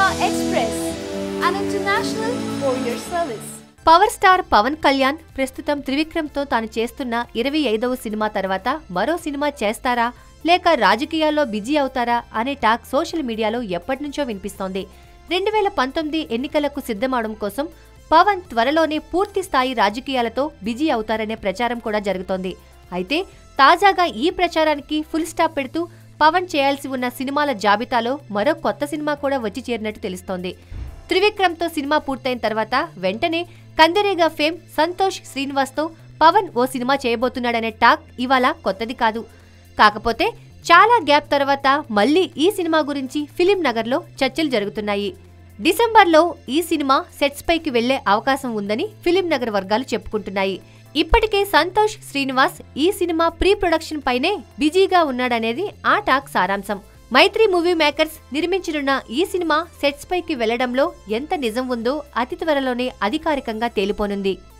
Express, an international courier service. Power star Pawan Kalyan ప్రస్తుతం త్రివిక్రమ్తో తాను చేస్తున్న ఇరవై ఐదవ సినిమా తర్వాత మరో సినిమా చేస్తారా లేక రాజకీయాల్లో బిజీ అవుతారా అనే టాక్ సోషల్ మీడియాలో ఎప్పటినుంచో వినిపిస్తోంది రెండు వేల పంతొమ్మిది ఎన్నికలకు సిద్ధమవడం కోసం పవన్ త్వరలోనే పూర్తి స్థాయి రాజకీయాలతో బిజీ అవుతారనే ప్రచారం కూడా జరుగుతోంది అయితే తాజాగా ఈ ప్రచారానికి ఫుల్ స్టాప్ పెడుతూ పవన్ చేయాల్సి ఉన్న సినిమాల జాబితాలో మరో కొత్త సినిమా కూడా వచ్చి చేరినట్టు తెలుస్తోంది త్రివిక్రమ్తో సినిమా పూర్తయిన తర్వాత వెంటనే కందరేగా ఫేమ్ సంతోష్ శ్రీనివాస్తో పవన్ ఓ సినిమా చేయబోతున్నాడనే టాక్ ఇవాళ కొత్తది కాదు కాకపోతే చాలా గ్యాప్ తర్వాత మళ్ళీ ఈ సినిమా గురించి ఫిలిం నగర్లో చర్చలు జరుగుతున్నాయి డిసెంబర్లో ఈ సినిమా సెట్స్ పైకి వెళ్లే అవకాశం ఉందని ఫిలిం నగర్ వర్గాలు చెప్పుకుంటున్నాయి ఇప్పటికే సంతోష్ శ్రీనివాస్ ఈ సినిమా ప్రీ ప్రొడక్షన్ పైనే బిజీగా ఉన్నాడనేది ఆ టాక్ సారాంశం మైత్రి మూవీ మేకర్స్ నిర్మించనున్న ఈ సినిమా సెట్స్ పైకి వెళ్లడంలో ఎంత నిజం ఉందో అతి త్వరలోనే అధికారికంగా తేలిపోనుంది